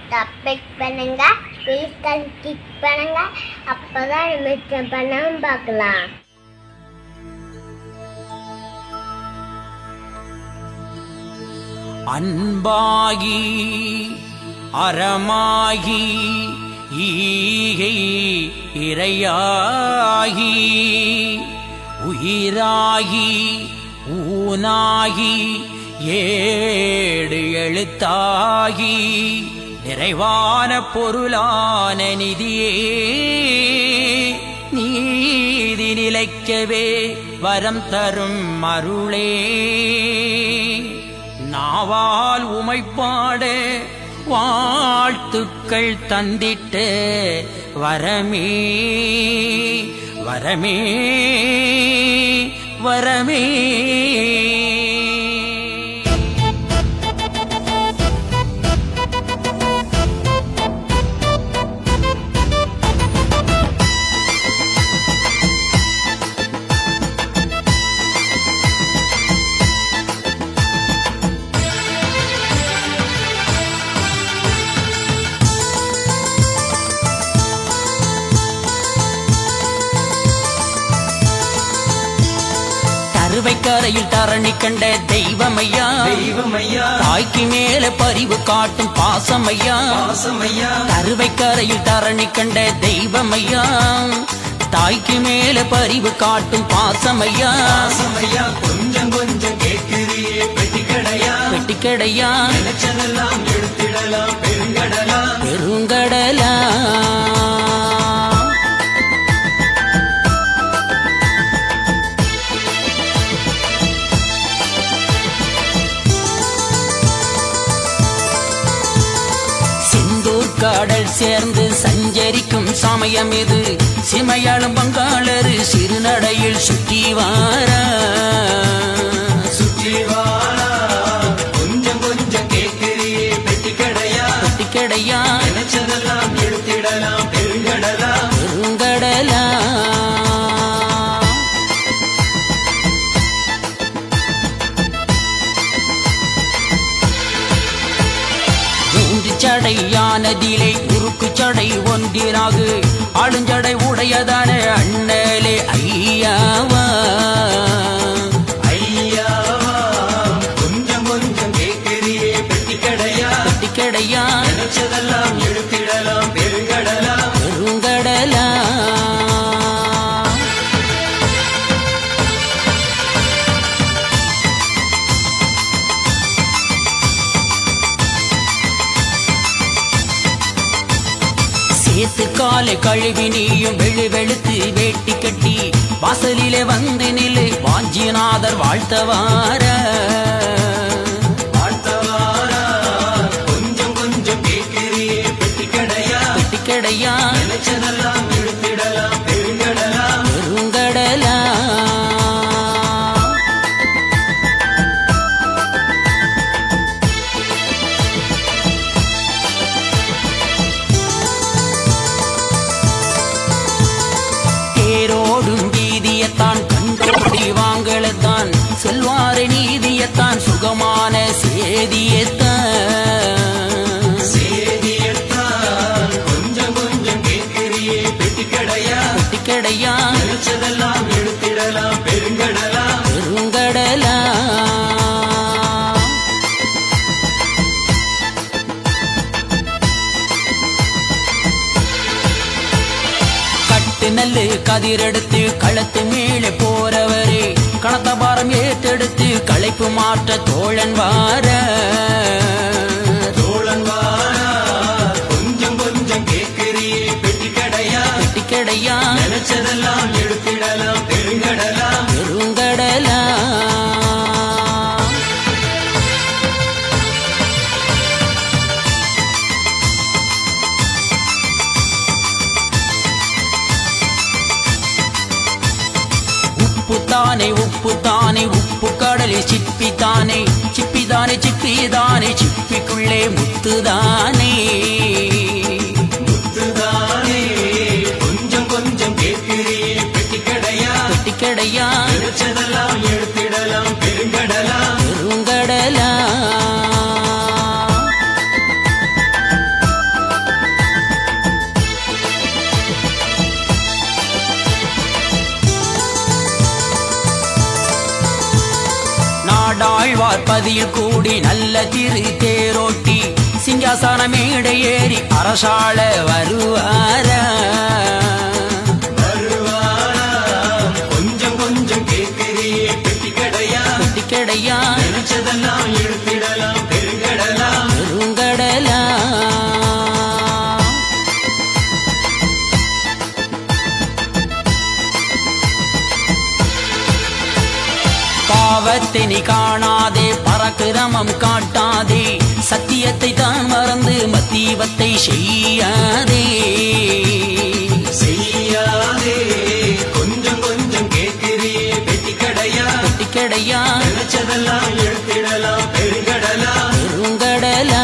subscribe பண்ணுங்க please click பண்ணுங்க அப்பதான் மிச்சம் பண்ணாம பார்க்கலாம் அன்பாகி அறமாகி ஈகை இறையாகி உயிராகி ஊனாகி ஏடு எழுத்தாகி நிறைவான பொருளான நிதியே நீதி நிலைக்கவே வரம் தரும் அருளே நாவால் உமைப்பாட வாழ்த்துக்கள் தந்திட்டு வரமே வரமே வரமே கருவைக்கரையில் தரணி கண்ட தெய்வமையா தெய்வமையா தாய்க்கு மேல பரிவு காட்டும் பாசமையா பாசமையா கருவைக்கரையில் தரணி கண்ட தெய்வமையா தாய்க்கு மேல பரிவு காட்டும் பாசமையா பாசமையா கொஞ்சம் கொஞ்சம் கேட்கிறியே பெட்டிக்கடையா வெட்டிக்கடையா நினைச்சதெல்லாம் எடுத்திடலாம் பெருங்கடலா பெருங்கடலா செந்தூர் கடல் சேர்ந்து சஞ்சரிக்கும் சமயம் இது சிமையாளும் பங்காளரு சிறுநடையில் சுற்றி வாரா சுற்றி வாழா கொஞ்சம் கொஞ்சம் கேட்கிறியே பெட்டிக்கடையா வெட்டிக்கடையா நினைச்சதெல்லாம் எடுத்திடலாம் பெருங்கடலா பெருங்கடலா மூன்று சடையானதிலே உருக்கு சடை ஒன்றினாகு ஆளுஞ்சடை உடையதான அண்ணலே ஐயாவா ஐயாவா கொஞ்சம் கொஞ்சம் கேட்கிறியே பெட்டிக்கடையா வெட்டிக்கடையா நினைச்சதெல்லாம் எடுத்திடலாம் பெருங்கடலா பெருங்கடலா சேத்து காலை கழுவி நீயும் வெளு வெளுத்து வேட்டி கட்டி வாசலிலே வந்து நில்லு வாஞ்சிநாதர் வாழ்த்தவார வாழ்த்தவாரா கொஞ்சம் கொஞ்சம் கேட்கிறியே பெட்டிக்கடையா வெட்டிக்கடையா நினைச்சதெல்லாம் எடுத்திடலாம் பெருங்கடலா பெருங்கடலா தேரோடும் வீதியத்தான் கண்டோடி வாங்கலத்தான் செல்வார நீதியத்தான் சுகமான சேதியத்தான் சேதியத்தான் கொஞ்சம் கொஞ்சம் கேட்கிறியே பெட்டிக்கடையா வெட்டிக்கடையா நினைச்சதெல்லாம் எடுத்திடலாம் பெருங்கடலா பெருங்கடலா கட்டு நல்லு கதிரெடுத்து களத்து மேலே போறவரே கணத்த பாரம் ஏத்தெடுத்து களைப்பு மாற்ற தோழன் வார தோழன் வாரா கொஞ்சம் கொஞ்சம் கேட்கிறியே பெட்டிக்கடையா வெட்டிக்கடையா நினைச்சதெல்லாம் எடுத்திடலாம் பெருங்கடலா பெருங்கடலா உப்பு தானே உப்பு தானே உப்பு கடலில் சிப்பி தானே சிப்பி தானே சிப்பி தானே சிப்பிக்குள்ளே முத்து தானே முத்துதானே கொஞ்சம் கொஞ்சம் கேட்கிறியே பெட்டிக்கடையா வெட்டிக்கடையா நினைச்சதெல்லாம் எடுத்திடலாம் பெருங்கடலா பெருங்கடலா பார்ப்பதில் கூடி நல்ல திரு தேரோட்டி சிங்காசன மேடை ஏறி அரசாள வருவாரா வருவாராம் கொஞ்சம் கொஞ்சம் கேட்கிறியே பெட்டி கடையா குட்டி கிடையா நினைச்சதெல்லாம் எடுத்திடலாம் பெருங்கடலா பெருங்கடலா பாவத்தை நீ காணாதே பரக்கிரமம் காட்டாதே சத்தியத்தை தான் மறந்து மத்தீவத்தை செய்யாதே செய்யாதே கொஞ்சம் கொஞ்சம் கேட்கிறியே பெட்டி கடையா குட்டி கிடையா நினைச்சதெல்லாம் எடுத்திடலாம் பெருங்கடலா பெருங்கடலா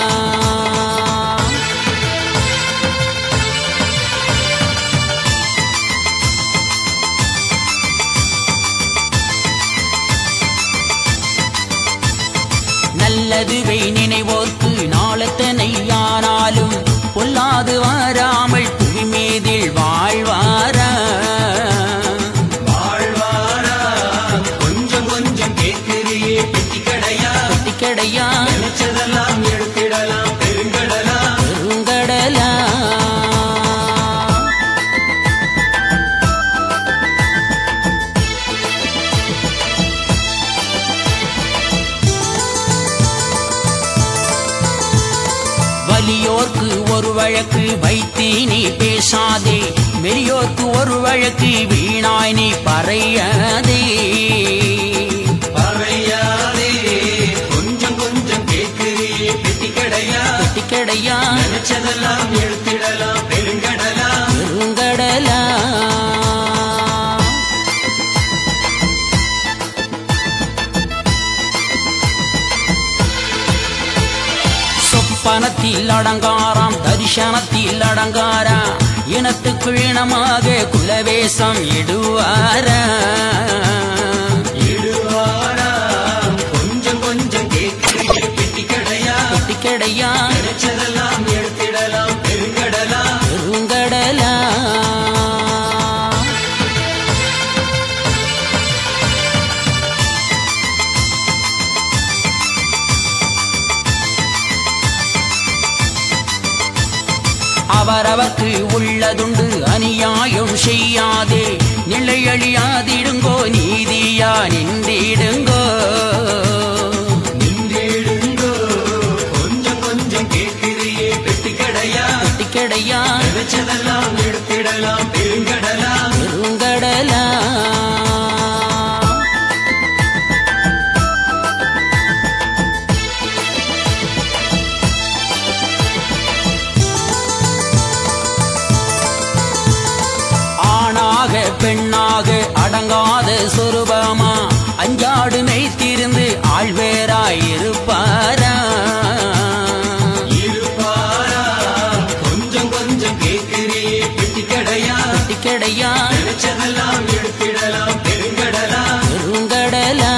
நல்லதுவை நினைவோர்க்கு நாளத்தனை ஆனாலும் பொல்லாது வாராமல் புவி மீதில் வாழ்வாரா வாழ்வாரா கொஞ்சம் கொஞ்சம் கேட்கிறியே பெட்டி கடையா குட்டி கிடையா நினைச்சதெல்லாம் எடுத்திடலாம் பெருங்கடலா பெருங்கடலா வலியோர்க்கு ஒரு வழக்கு வைத்தி நீ பேசாதே மெலியோர்க்கு ஒரு வழக்கு வீணாய் நீ பறையாதே பறையாதே கொஞ்சம் கொஞ்சம் கேட்கிறியே பெட்டி கடையா குட்டி கிடையா நினைச்சதெல்லாம் எடுத்திடலாம் பெருங்கடலா பெருங்கடலா சொப்பனத்தில் அடங்காராம் தரிசனத்தில் அடங்காரா இனத்துக்கு இனமாக குலவேசம் இடுவாரா இடுவாரா கொஞ்சம் கொஞ்சம் கேட்கிறியே பெட்டி கடையா குட்டி கிடையா நினைச்சதெல்லாம் எடுத்திடலாம் பெருங்கடலா பெருங்கடலா அவரவர்க்கு உள்ளதுண்டு அநியாயம் செய்யாதே நிலையழியாதிடுங்கோ நீதியா நின்றிடுங்கோ நின்றேடுங்கோ கொஞ்சம் கொஞ்சம் கேட்கிறியே பெட்டி கடையா குட்டி கிடையா நினைச்சதெல்லாம் எடுத்திடலாம் பெருங்கடலா பெருங்கடலா ஆணாக பெண்ணாக அடங்காத சொருபமா அஞ்சாடு மெய்த்திருந்து ஆழ்வேராயிருப்பாரா இருப்பாரா கொஞ்சம் கொஞ்சம் கேட்கிறியே பெட்டி கடையா குட்டி கிடையா நினைச்சதெல்லாம் எடுத்திடலாம் பெருங்கடலா பெருங்கடலா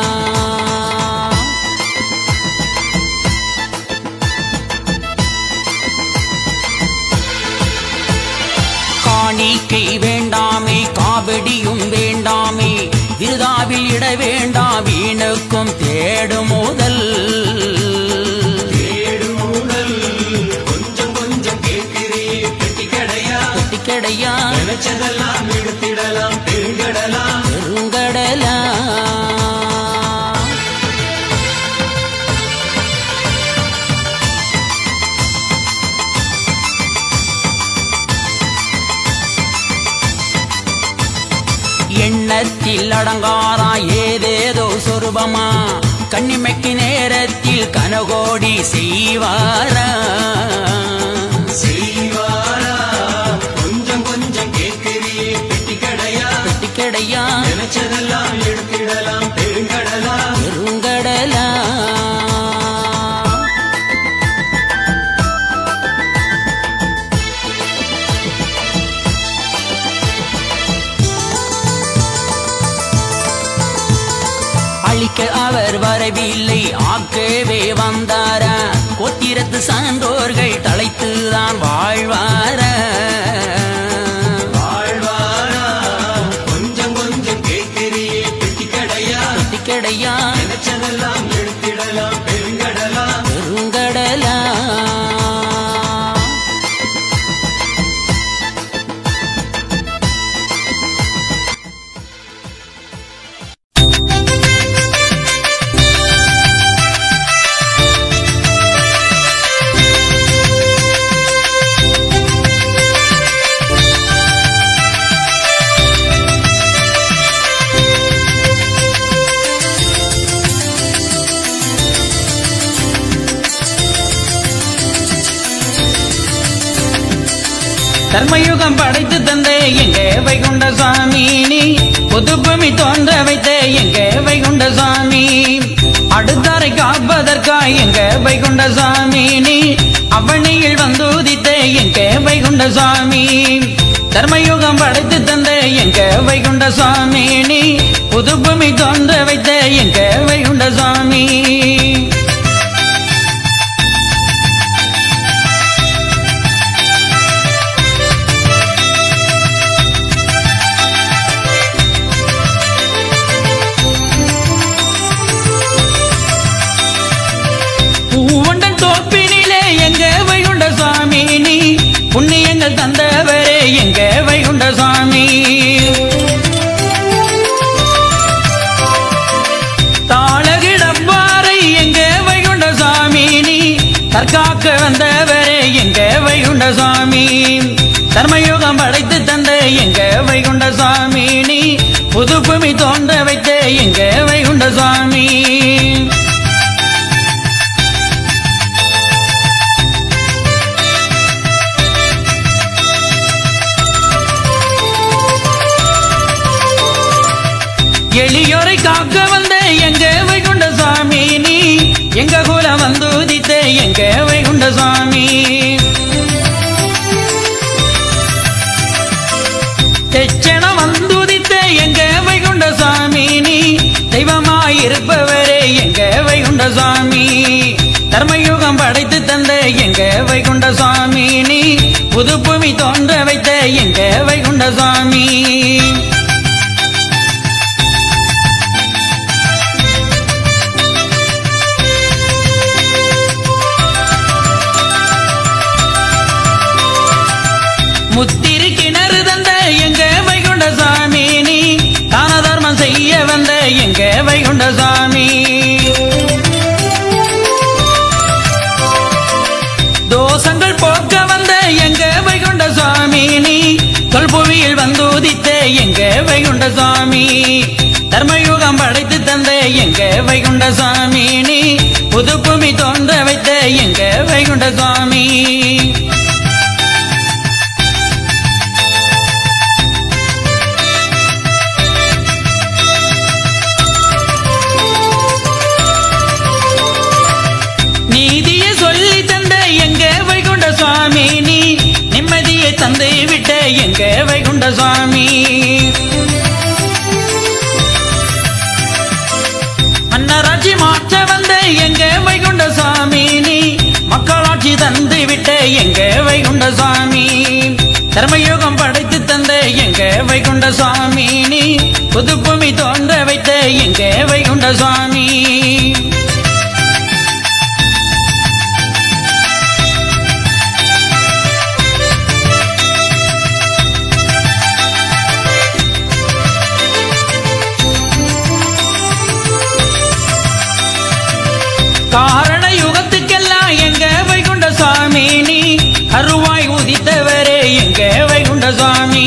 காணிக்கை வேண்டாமே காவடியும் வேண்டாமே விருதாவில் இட வேண்டாம் வீணுக்கும் தேடும் முதல் தேடுமுடல் கொஞ்சம் கொஞ்சம் கேட்கிறியே பெட்டி கடையா குட்டி கிடையா நினைச்சதெல்லாம் எடுத்திடலாம் பெருங்கடலா பெருங்கடலா எண்ணத்தில் அடங்காரா ஏதேதோ சொருபமா கண்ணிமைக்கு நேரத்தில் கனகோடி செய்வாரா செய்வாரா கொஞ்சம் கொஞ்சம் கேட்கிறியே பெட்டி கடையா குட்டி கிடையா நினைச்சதெல்லாம் எடுத்திடலாம் பெருங்கடலா பெருங்கடலா அழிக்க அவர் வரவில்லை ஆக்கவே வந்தாரா கோத்திரத்து சான்றோர்கள் தலைத்துதான் வாழ்வாரா வாழ்வாரா கொஞ்சம் கொஞ்சம் கேட்கிறியே பெட்டி கடையா குட்டி கிடையா நினைச்சதெல்லாம் தர்மயுகம் படைத்து தந்தே எங்க வைகுண்ட சுவாமி நீ புதுபூமி தோன்ற வைத்தே எங்க வைகுண்ட சுவாமி அடுத்தாரை காப்பதற்காய் எங்க வைகுண்ட சுவாமி நீ அவனியில் வந்து உதித்தே எங்க வைகுண்ட சுவாமி தர்மயுகம் படைத்து தந்தே எங்க வைகுண்ட சுவாமி நீ புதுபூமி தோன்ற வைத்தே எங்க வைகுண்ட சுவாமி பூவண்டன் தோப்பினிலே எங்க வைகுண்ட சுவாமி நீ புண்ணியங்கள் தந்தவரே எங்க வைகுண்ட சுவாமி தாளகிடப்பாறை எங்க வைகுண்ட சுவாமி நீ தற்காக்க வந்தவரே எங்க வைகுண்ட சுவாமி தர்மயுகம் படைத்து தந்த எங்க வைகுண்ட சுவாமி நீ புதுப்புமி தோன்ற வைத்த எங்க வைகுண்ட சுவாமி எளியோரை காக்க வந்த எங்க வைகுண்ட சுவாமி நீ எங்க குல வந்து உதித்த எங்க வைகுண்ட சுவாமி தெச்சனம் வந்து உதித்த எங்க வைகுண்ட சுவாமி நீ தெய்வமாயிருப்பவரே எங்க வைகுண்ட சுவாமி தர்மயுகம் படைத்து தந்த எங்க வைகுண்ட சுவாமி நீ புதுப்புமி தோன்ற வைத்த எங்க வைகுண்ட சுவாமி முத்திரு கிணறு தந்த எங்க வைகுண்ட சாமி நீ தான தர்மம் செய்ய வந்த எங்க வைகுண்ட சாமி தோஷங்கள் போக்க வந்த எங்க வைகுண்ட சாமி நீ தொல்புவியில் வந்து உதித்த எங்க வைகுண்ட சாமி தர்மயுகம் படைத்து தந்த எங்க வைகுண்ட சாமி நீ புதுப்புமி தோன்ற வைத்த எங்க வைகுண்ட சாமி நீதியை சொல்லி தந்த எங்க வைகுண்ட சுவாமி நீ நிம்மதியை தந்து விட்ட எங்க வைகுண்ட சுவாமி மன்னராட்சி மாற்ற வந்த எங்க வைகுண்ட சுவாமி நீ மக்களாட்சி தந்து விட்ட எங்க வைகுண்ட சுவாமி தர்மயுகம் படைத்து தந்த எங்க வைகுண்ட சுவாமி நீ புதுப்புமி தோன்ற வைத்த எங்க வைகுண்ட சுவாமி காரண யுகத்துக்கெல்லாம் எங்க வைகுண்ட சுவாமி நீ கருவாய் உதித்தவரே எங்க வைகுண்ட சுவாமி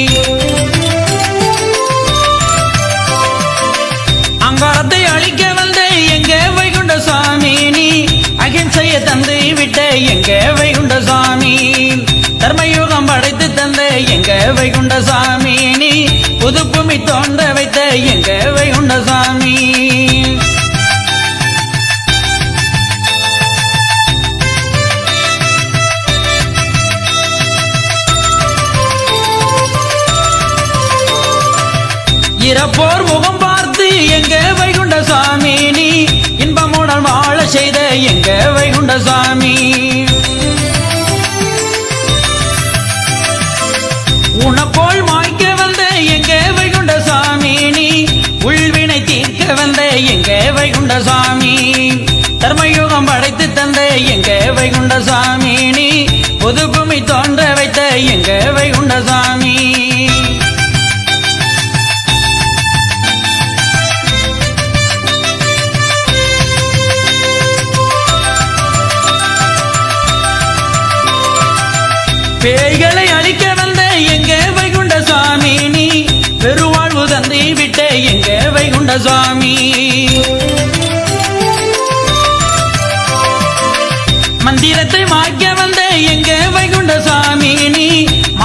அங்காரத்தை அழிக்க வந்த எங்க வைகுண்ட சுவாமி நீ அகிம்சைய தந்து விட்ட எங்க வைகுண்ட சுவாமி தர்மயுகம் படைத்து தந்த எங்க வைகுண்ட சுவாமி நீ புதுப்புமி தோன்ற வைத்த எங்க வைகுண்ட சுவாமி இறப்போர் முகம் பார்த்து எங்க வைகுண்ட சுவாமி நீ இன்பமுடன் வாழ செய்த எங்க வைகுண்ட சுவாமி உனப்போல் மாய்க்க வந்த எங்க வைகுண்ட சுவாமி நீ உள்வினை தீர்க்க வந்த எங்க வைகுண்ட சுவாமி தர்மயுகம் படைத்து தந்த எங்க வைகுண்ட சுவாமி நீ புதுபூமி தோன்ற வைத்த எங்க வைகுண்ட சுவாமி பேய்களை அழிக்க வந்த எங்க வைகுண்ட சுவாமி நீ பெருவாழ்வு தந்தை விட்ட எங்க வைகுண்ட சுவாமி மந்திரத்தை மாய்க்க வந்த எங்க வைகுண்ட சுவாமி நீ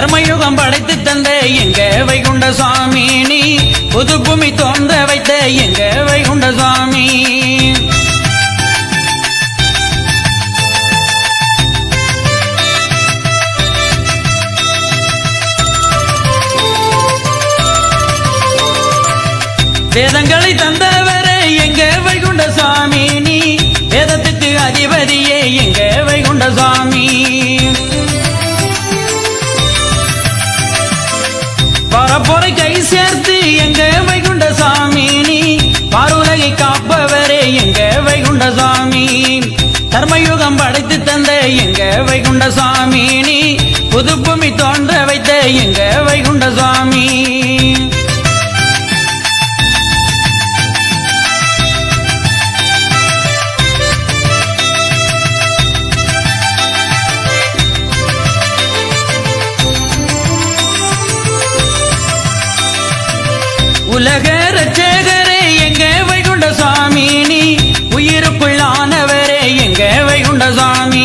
தர்மயுகம் படைத்து தந்த எங்க வைகுண்ட சுவாமி நீ புது பூமி தோன்ற வைத்த எங்க வைகுண்ட சுவாமி வேதங்களை தந்தவரே எங்க வைகுண்ட சுவாமி நீ வேதத்துக்கு அதிபதியே எங்க வைகுண்ட சுவாமி பரப்புரை கை சேர்த்து எங்க வைகுண்ட சாமி நீ பாருலகை காப்பவரே எங்க வைகுண்ட சாமி தர்மயுகம் படைத்து தந்த எங்க வைகுண்ட சாமி நீ புது பூமி தோன்ற வைத்த எங்க வைகுண்ட சாமி உலக ரட்சகரே எங்க வைகுண்ட சுவாமி நீ உயிருக்குள்ளானவரே எங்க வைகுண்ட சுவாமி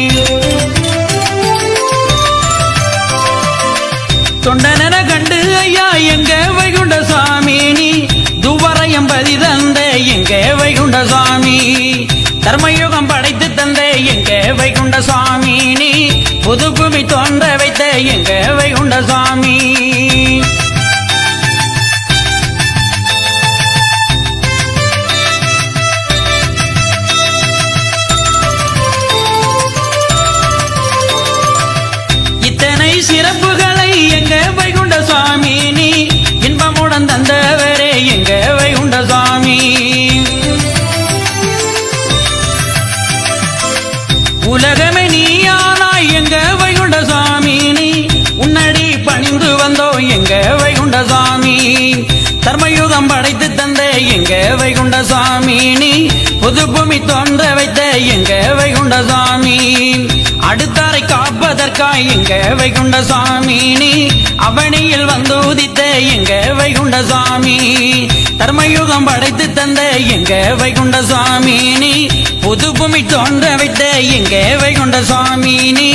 தொண்டனன கண்டு ஐயா எங்க வைகுண்ட சுவாமி நீ துவரையம் பதி தந்த எங்க வைகுண்ட சுவாமி தர்மயுகம் படைத்து தந்த எங்க வைகுண்ட சுவாமி நீ புது பூமி தோன்ற வைத்த எங்க வைகுண்ட சுவாமி இத்தனை சிறப்புகளை எங்க வைகுண்ட சுவாமி நீ இன்பமுடன் தந்தவரே எங்க வைகுண்ட சுவாமி உலகமே நீயானாய் எங்க வைகுண்ட சுவாமி நீ உன்னடி பணிந்து வந்தோம் எங்க வைகுண்ட சுவாமி தர்மயுகம் படைத்து தந்த எங்க வைகுண்ட சுவாமி நீ புது பூமி தோன்ற வைத்த எங்க வைகுண்ட சுவாமி அடுத்தாரை காப்பதற்காய் எங்க வைகுண்ட சுவாமி நீ அவனியில் வந்து உதித்த எங்க வைகுண்ட சுவாமி தர்மயுகம் படைத்து தந்த எங்க வைகுண்ட சுவாமி நீ புது பூமி தோன்ற வைத்த எங்க வைகுண்ட சுவாமி நீ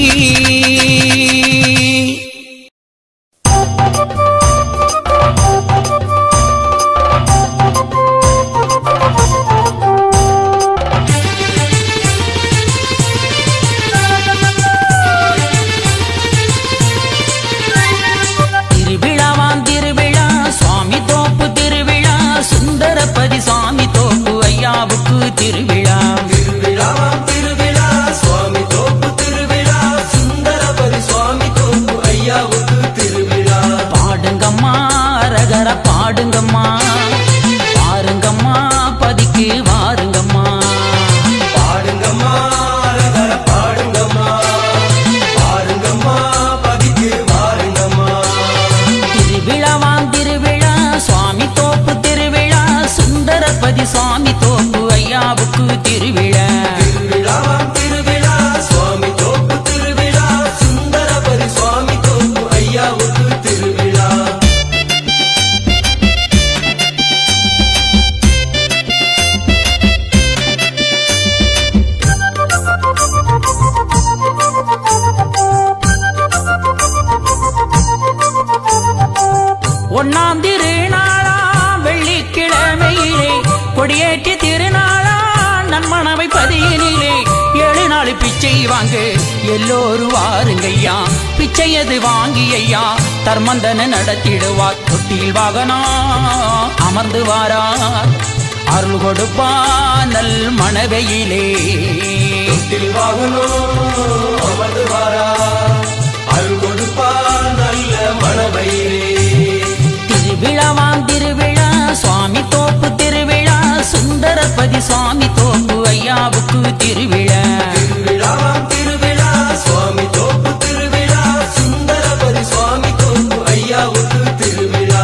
திருவிழாவாம் திருவிழா சுவாமி தோப்பு திருவிழா சுந்தரபதி சுவாமி தோப்பு ஐயாவுக்கு திருவிழா திருவிழாவாம் திருவிழா சுவாமி தோப்பு திருவிழா சுந்தரபதி சுவாமி தோப்பு ஐயாவுக்கு திருவிழா பாடுங்கம்மா அரகர பாடுங்கம்மா பாருங்கம்மா பதிக்கு வாருங்கம்மா பாடுங்கம்மா அரகர பாடுங்கம்மா பாருங்கம்மா பதிக்கு வாருங்கம்மா திருவிழாவாம் திருவிழா சுவாமி தோப்பு திருவிழா சுந்தரபதி சுவாமி தோப்பு ஐயாவுக்கு திருவிழா திருவிழாவாம் திருவிழா சுவாமி தோப்பு திருவிழா சுந்தரபதி சுவாமி தோப்பு ஐயாவுக்கு திருவிழா ஒன்னாம் திருநாளா வெள்ளிக்கிழமையிலே கொடியேற்றி திருநாளா நன்மணவை பதியினிலே ஏழு நாள் பிச்சை வாங்க எல்லோரும் வாருங்கய்யா பிச்சையது வாங்கி ஐயா தர்மந்தன நடத்திடுவார் தொட்டில் வாகனா அமர்ந்து வாரார் அருள் கொடுப்பா நல் மணவையிலே தொட்டில் வாகனோ அமர்ந்து வாரா அருள் கொடுப்பா நல்ல மனவயிரே திருவிழாவாம் திருவிழா சுவாமி தோப்பு திருவிழா சுந்தரபதி சுவாமி தோப்பு ஐயாவுக்கு திருவிழா திருவிழாவாம் திருவிழா சுவாமி தோப்பு திருவிழா சுந்தரபதி சுவாமி தோப்பு ஐயாவுக்கு திருவிழா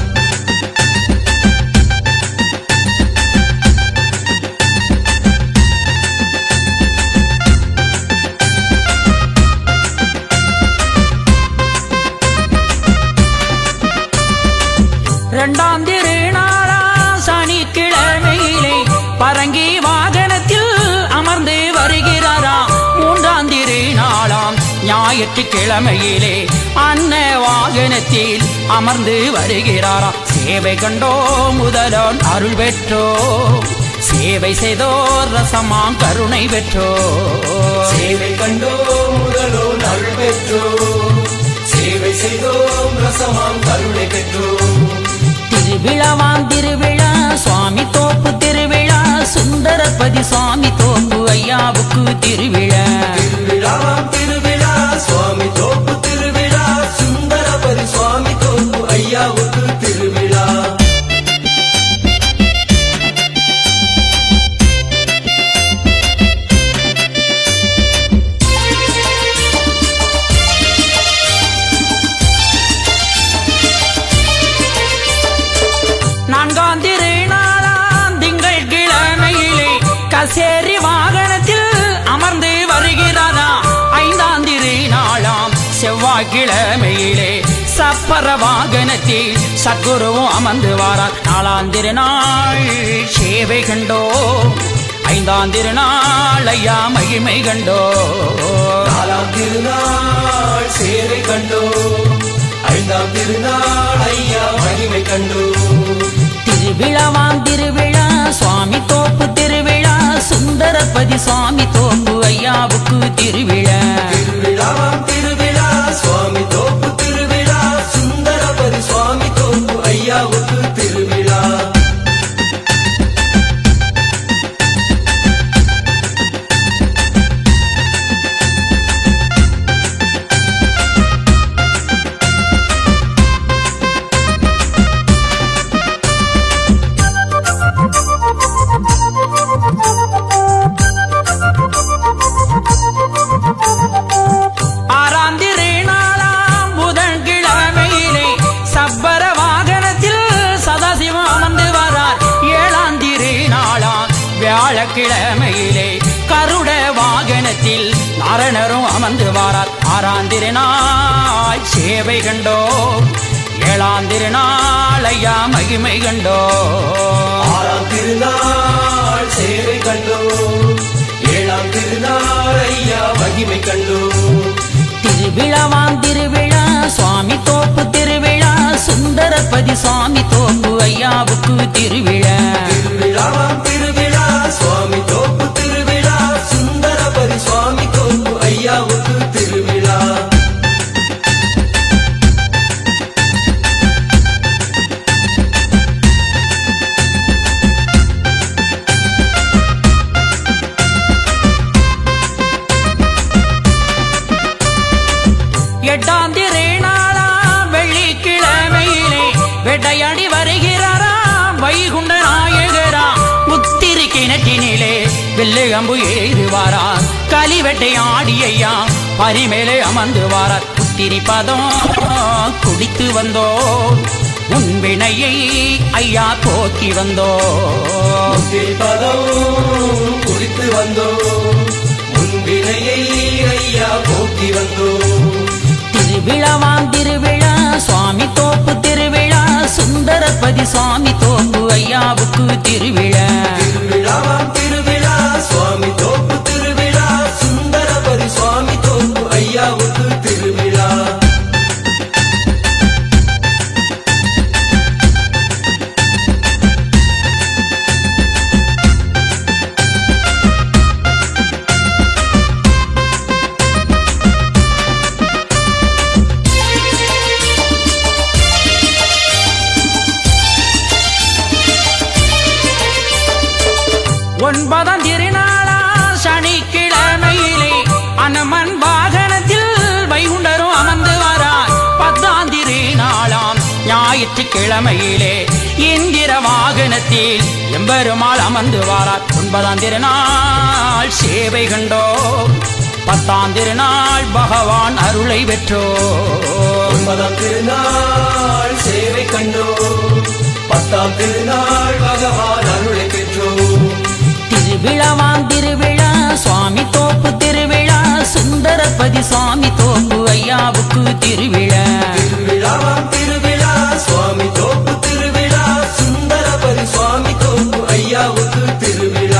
இரண்டாம் திருநாளா சனிக்கிழமையிலே பரங்கி வாகனத்தில் அமர்ந்து வருகிறாராம் மூன்றாம் திருநாளாம் ஞான ஞாயிற்றுக்கிழமையிலே அன்ன வாகனத்தில் அமர்ந்து வருகிறாராம் சேவை கண்டோ முதலோன் அருள் பெற்றோ சேவை செய்தோர் ரசமாம் கருணை பெற்றோ சேவை கண்டோம் முதலோன் அருள் பெற்றோம் சேவை செய்தோம் ரசமாம் கருணை பெற்றோம் திருவிழாவாம் திருவிழா சுவாமி தோப்பு திருவிழா சுந்தரபதி சுவாமி தோப்பு ஐயாவுக்கு திருவிழா திருவிழாவாம் திருவிழா சுவாமி தோப்பு திருவிழா சுந்தரபரி சுவாமி தோப்பு ஐயாவுக்கு திருவிழா நான்காம் திருநாளாம் திங்கள் கிழமையிலே கசேரி வாகனத்தில் அமர்ந்து வருகிறாரா ஐந்தாம் திருநாளாம் செவ்வாய்க்கிழமையிலே சப்பர வாகனத்தில் சத்குருவும் அமர்ந்து வாரார் நாலாம் திருநாள் சேவை கண்டோ ஐந்தாம் திருநாள் ஐயா மகிமை கண்டோ நாலாம் திருநாள் சேவை கண்டோம் ஐந்தாம் திருநாள் ஐயா மகிமை கண்டோம் திருவிழாவாம் திருவிழா சுவாமி தோப்பு திருவிழா சுந்தரபதி சுவாமி தோப்பு ஐயாவுக்கு திருவிழா திருவிழாவாம் திருவிழா சுவாமி தோப்பு திருவிழா சுந்தரபரி சுவாமி தோப்பு ஐயாவுக்கு திருவிழா ஆறாம் திருநாளாம் புதன்கிழமையிலே சப்பர வாகனத்தில் சதாசிவம் அமர்ந்து வரார் ஏழாம் திருநாளாம் வியாழக்கிழமையிலே கருட வாகனத்தில் நாரணரும் அமர்ந்து வாரார் ஆறாம் திருநாள் சேவை கண்டோ ஏழாம் திருநாள் ஐயா மகிமை கண்டோ ஆறாம் திருநாள் சேவை கண்டோம் ஏழாம் திருநாள் ஐயா மகிமை கண்டோம் திருவிழாவாம் திருவிழா சுவாமி தோப்பு திருவிழா சுந்தரபதி சுவாமி தோப்பு ஐயாவுக்கு திருவிழா திருவிழாவாம் திருவிழா சுவாமி தோப்பு திருவிழா சுந்தரபரி சுவாமி தோப்பு ஐயாவுக்கு திருவிழா எட்டாம் திருநாளா வெள்ளிக்கிழமையிலே வேட்டையாடி வருகிறாராம் வைகுண்ட நாயகரா முத்திரி கிணற்றினிலே வெள்ளை அம்பு ஏறுவாரா களி வேட்டையாடி ஐயா பரிமேலே அமர்ந்து வாரார் புத்திரி பதம் குடித்து வந்தோ உன் வினையை ஐயா போக்கி வந்தோ பதம் குடித்து வந்தோம் முன்பினையை ஐயா போக்கி வந்தோம் திருவிழாவாம் திருவிழா சுவாமி தோப்பு திருவிழா சுந்தரபதி சுவாமி தோப்பு ஐயாவுக்கு திருவிழா திருவிழாவாம் திருவிழா சுவாமி தோப்பு திருவிழா சுந்தரபரி சுவாமி தோப்பு ஐயாவுக்கு திருவிழா ஒன்பதாம் திருநாளா சனிக்கிழமையிலே அனுமன் வாகனத்தில் வைகுண்டரும் அமர்ந்து வரார் பத்தாம் திருநாளாம் ஞாயிற்றுக்கிழமையிலே இந்திர வாகனத்தில் எம்பெருமாள் அமர்ந்து வாரார் ஒன்பதாம் திருநாள் சேவை கண்டோ பத்தாம் திருநாள் பகவான் அருளை பெற்றோ ஒன்பதாம் திருநாள் சேவை கண்டோம் பத்தாம் திருநாள் பகவான் அருளை பெற்றோம் திருவிழாவாம் திருவிழா சுவாமி தோப்பு திருவிழா சுந்தரபதி சுவாமி தோப்பு ஐயாவுக்கு திருவிழா திருவிழாவாம் திருவிழா சுவாமி தோப்பு திருவிழா சுந்தரபரி சுவாமி தோப்பு ஐயாவுக்கு திருவிழா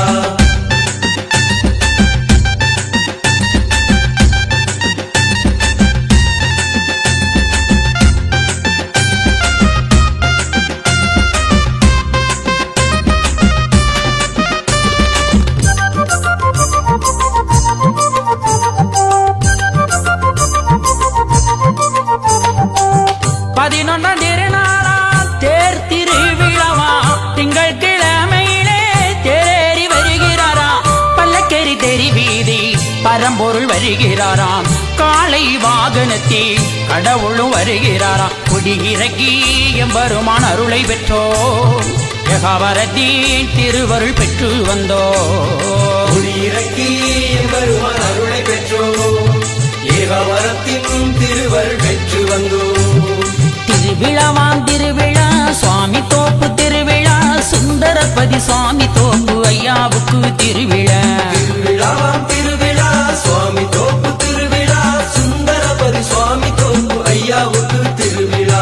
பரம்பொருள் வருகிறாராம் காளை வாகனத்தில் கடவுளும் வருகிறாராம் குடியிறக்கி எம்பெருமான் அருளை பெற்றோம் யகாவரத்தின் திருவருள் பெற்று வந்தோம் குடியிறக்கி வருவான் அருளை பெற்றோம் ஏகாவரத்தின் திருவருள் பெற்று வந்தோம் திருவிழாவாம் திருவிழா சுவாமி தோப்பு திருவிழா சுந்தரபதி சுவாமி தோப்பு ஐயாவுக்கு திருவிழா திருவிழாவாம் திருவிழா சுவாமி தோப்பு திருவிழா சுந்தரபதி சுவாமி தோப்பு ஐயாவுக்கு திருவிழா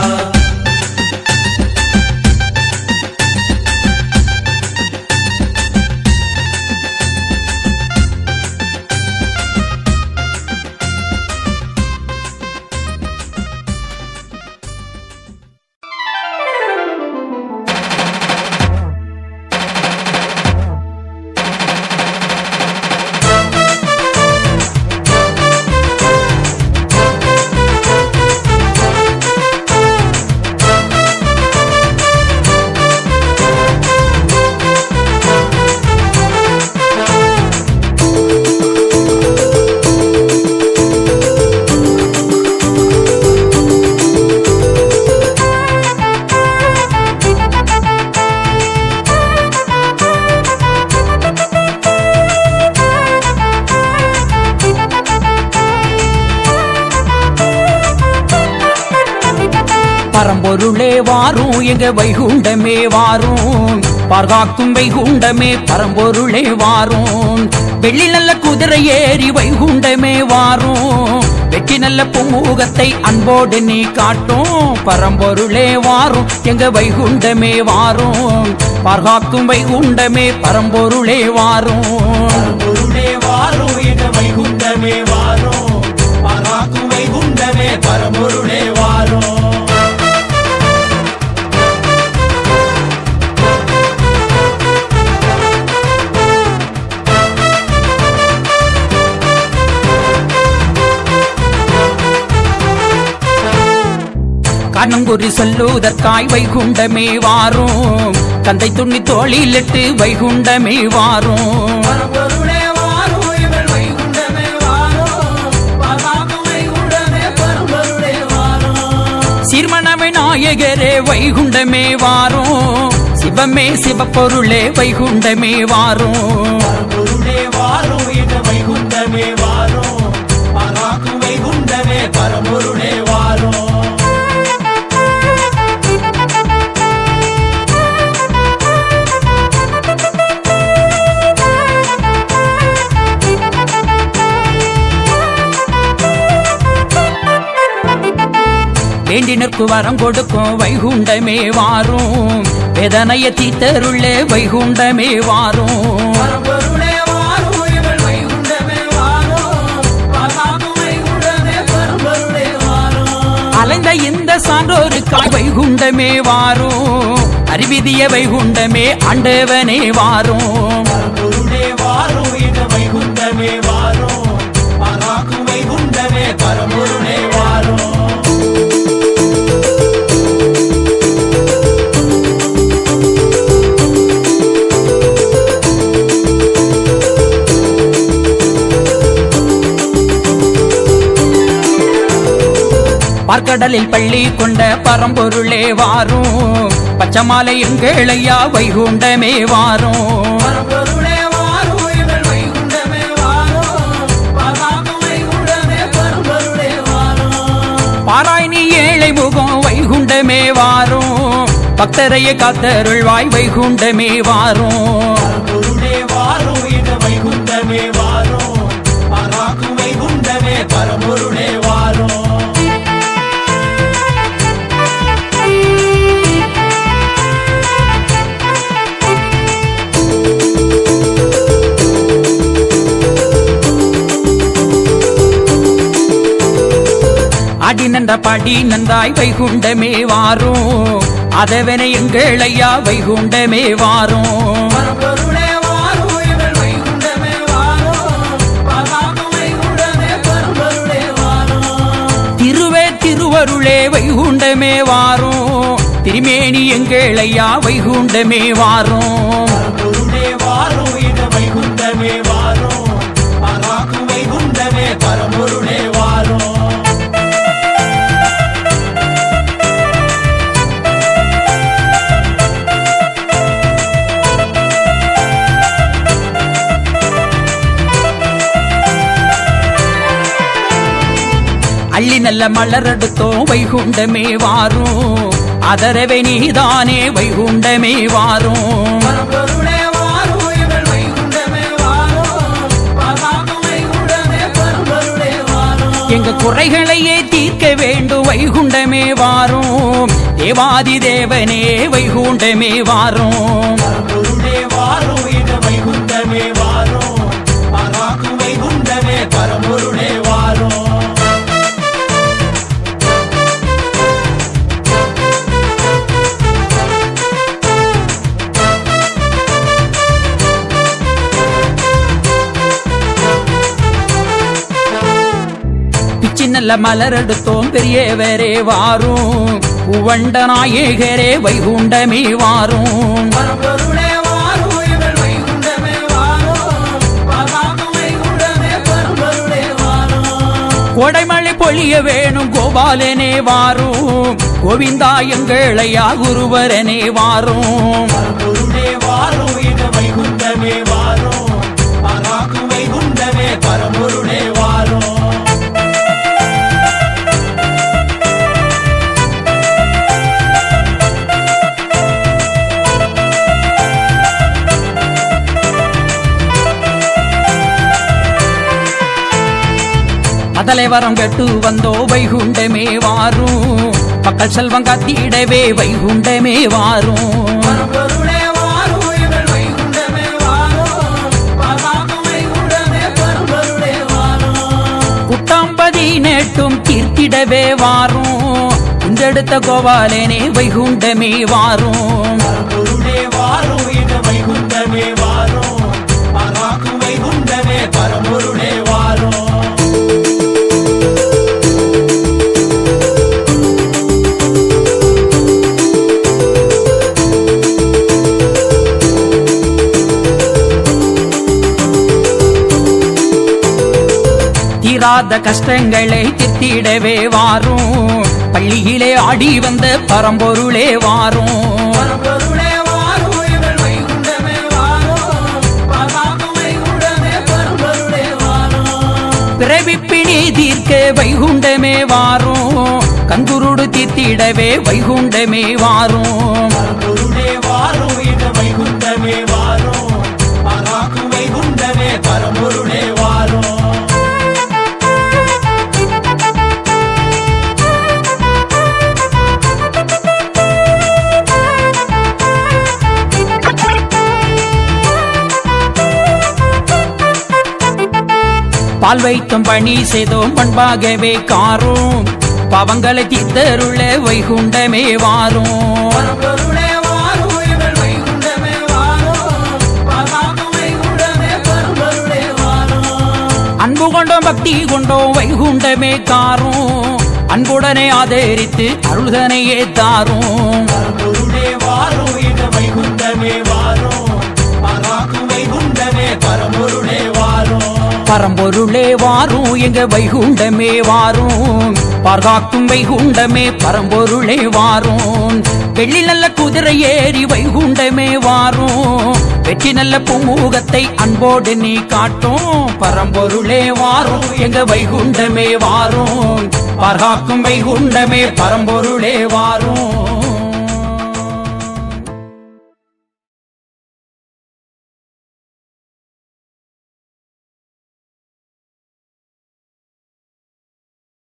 பரம்பொருளே வாரும் எங்க வைகுண்டமே வாரும் பார்காக்கும் வைகுண்டமே பரம்பொருளே வாரும் வெள்ளி நல்ல குதிரை ஏறி வைகுண்டமே வாரும் வெற்றி நல்ல பொம்முகத்தை அன்போடு நீ காட்டும் பரம்பொருளே வாரும் எங்க வைகுண்டமே வாரும் பார்காக்கும் வைகுண்டமே பரம்பொருளே வாரும் பொருளே வாரும் எங்க வைகுண்டமே வாரும் பராக்கும் வைகுண்டமே பரம்பொருளே வாரும் கண்ணங்குறி சொல்லுவதற்காய் வைகுண்டமே வாரும் தந்தை துண்ணி தோளிலிட்டு வைகுண்டமே வாரும் பரம்பொருளே வாரும் இவள் வைகுண்டமே வாரும் பராக்கும் வைகுண்டமே பரம்பொருளே வாரும் சீர்மண விநாயகரே வைகுண்டமே வாரும் சிவமே சிவப்பொருளே வைகுண்டமே வாரும் பரம்பொருளே வாரும் எங்க வைகுண்டமே வாரும் பராக்கும் வைகுண்டமே பரம்பொருளே வாரும் வேண்டினருக்கு வரம் கொடுக்கும் வைகுண்டமே வாரும் வேதனைய தீத்தருள்ளே வைகுண்டமே வாரும் பரம்பொருளே வாரும் இவள் வைகுண்டமே வாரும் பராக்கும் வைகுண்டமே பரம்பொருளே வாரும் அலைந்த இந்த சான்றோருக்காய் வைகுண்டமே வாரும் அறிவிதிய வைகுண்டமே ஆண்டவனே வாரும் பரம்பொருளே வாரும் எங்க வைகுண்டமே வாரும் பராக்கும் வைகுண்டமே பரம்பொருளே வாரும் பார்க்கடலில் பள்ளி கொண்ட பரம்பொருளே வாரும் பச்சமாலை எங்கேளையா வைகுண்டமே வாரும் பரம்பொருளே வாரும் இவள் வைகுண்டமே வாரும் பராக்கும் வைகுண்டமே பரம்பொருளே வாரும் பாராய் நீ ஏழை முகம் வைகுண்டமே வாரும் பக்தரைய காத்தருள்வாய் வைகுண்டமே வாரும் பரம்பொருளே வாரும் எங்க வைகுண்டமே வாரும் பராக்கும் வைகுண்டமே பரம்பொருளே வாரும் அடி நன்ற பாடி நன்றாய் வைகுண்டமே வாரும் அதவனை எங்களையா வைகுண்டமே வாரும் பரம்பொருளே வாரும் இவள் வைகுண்டமே வாரும் பராக்கும் வைகுண்டமே பரம்பொருளே வாரும் திருவே திருவருளே வைகுண்டமே வாரும் திருமேனி எங்களையா வைகுண்டமே வாரும் பரம்பொருளே வாரும் எங்க வைகுண்டமே வாரும் பராக்கும் வைகுண்டமே அள்ளி நல்ல மலரெடுத்தோம் வைகுண்டமே வாரும் அதரவை நீதானே வைகுண்டமே வாரும் பரம்பொருளே வாரும் எங்கள் வைகுண்டமே வாரும் பரமாகும் வைகுண்டமே பரம்பொருளே வாரும் எங்க குறைகளையே தீர்க்க வேண்டும் வைகுண்டமே வாரும் தேவாதி தேவனே வைகுண்டமே வாரும் பரம்பொருளே வாரும் எங்கள் வைகுண்டமே வாரும் பரமாகும் வைகுண்டமே பரம்பொருளே வாரும் பிச்சி நல்ல மலரெடுத்தோம் பெரியவரே வாரும் உவண்ட நாயகரே வைகுண்டமே வாரும் பரம்பொருளே வாரும் எங்கள் வைகுண்டமே வாரும் பரமாகும் வைகுண்டமே பரம்பொருளே வாரும் கோடைமழை பொழிய வேணும் கோபாலனே வாரும் கோவிந்தா எங்களையா குருவரனே வாரும் பரம்பொருளே வாரும் எங்கள் வைகுண்டமே வாரும் பரமாகும் வைகுண்டமே பரம்பொருளே வாரும் அதலை வரம் கெட்டு வந்தோ வைகுண்டமே வாரும் மக்கள் செல்வம் காத்திடவே வைகுண்டமே வாரும் பரம்பொருளே வாரும் எங்கள் வைகுண்டமே வாரும் பரமாகும் வைகுண்டமே பரம்பொருளே வாரும் குட்டாம்பதி நேட்டும் தீர்த்திடவே வாரும் இந்தெடுத்த கோபாலனே வைகுண்டமே வாரும் பரம்பொருளே வாரும் எங்கள் வைகுண்டமே வாரும் பரமாகும் வைகுண்டமே பரம்பொருளே வாரும் தீராத கஷ்டங்களை தித்திடவே வாரும் பள்ளியிலே ஆடி வந்த பரம்பொருளே வாரும் பரம்பொருளே வாரும் எங்கள் வைகுண்டமே வாரும் பரமாகும் வைகுண்டமே பரம்பொருளே வாரும் பிறவிப்பிணி தீர்க்க வைகுண்டமே வாரும் கங்குருடு தீர்த்திடவே வைகுண்டமே வாரும் பரம்பொருளே வாரும் எங்கள் வைகுண்டமே வாரும் பரமாகும் வைகுண்டமே பரம்பொருளே வாரும் பால் வைத்தும் பணி செய்தோம் பண்பாகவே காரும் பாவங்களை தீர்த்தருள வைகுண்டமே வாரும் பரம்பொருளே வாரும் எங்கள் வைகுண்டமே வாரும் பரமாகும் வைகுண்டமே பரம்பொருளே வாரும் அன்பு கொண்டோம் பக்தி கொண்டோம் வைகுண்டமே காரும் அன்புடனே ஆதரித்து அருள்தனையே தாரும் பரம்பொருளே வாரும் எங்கள் வைகுண்டமே வாரும் பரமாகும் வைகுண்டமே பரம்பொருளே வாரும் பரம்பொருளே வாரும் எங்க வைகுண்டமே வாரும் பார்காக்கும் வைகுண்டமே பரம்பொருளே வாரும் வெள்ளி நல்ல குதிரை ஏறி வைகுண்டமே வாரும் வெற்றி நல்ல புமுகத்தை அன்போடு நீ காட்டும் பரம்பொருளே வாரும் எங்க வைகுண்டமே வாரும் பார்காக்கும் வைகுண்டமே பரம்பொருளே வாரும்